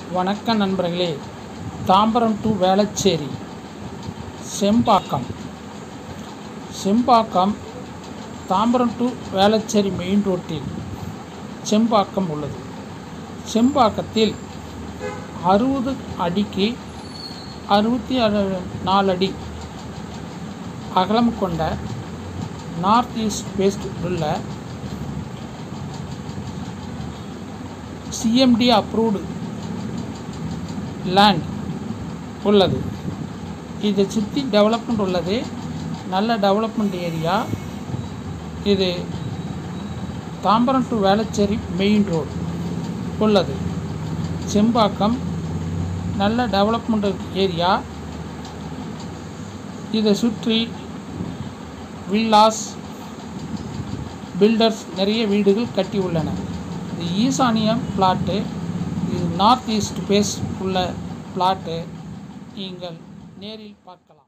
வணக்கம் நண்பர்களே Tambaram to Velachery Sembakkam Sembakkam Tambaram to Velachery main ரோட்டில் செம்பாக்கம் உள்ளது செம்பாக்கத்தில் அறுபது அடிக்கு அறுபத்தி நாலு அடி அகலம் கொண்ட நார்த் ஈஸ்ட் பேஸ்ட் உள்ள சிஎம்டி அப்ரூவ்டு லேண்ட் உள்ளது இதை சுற்றி டெவலப்மெண்ட் உள்ளது நல்ல டெவலப்மெண்ட் ஏரியா இது Tambaram to Velachery main road உள்ளது செம்பாக்கம் நல்ல டெவலப்மெண்ட் ஏரியா இதை சுற்றி வில்லாஸ் பில்டர்ஸ் நிறைய வீடுகள் கட்டி உள்ளன இது ஈசானியம் பிளாட்டு இது நார்த் ஈஸ்ட் பேஸ் உள்ள பிளாட்டு நீங்கள் நேரில் பார்க்கலாம்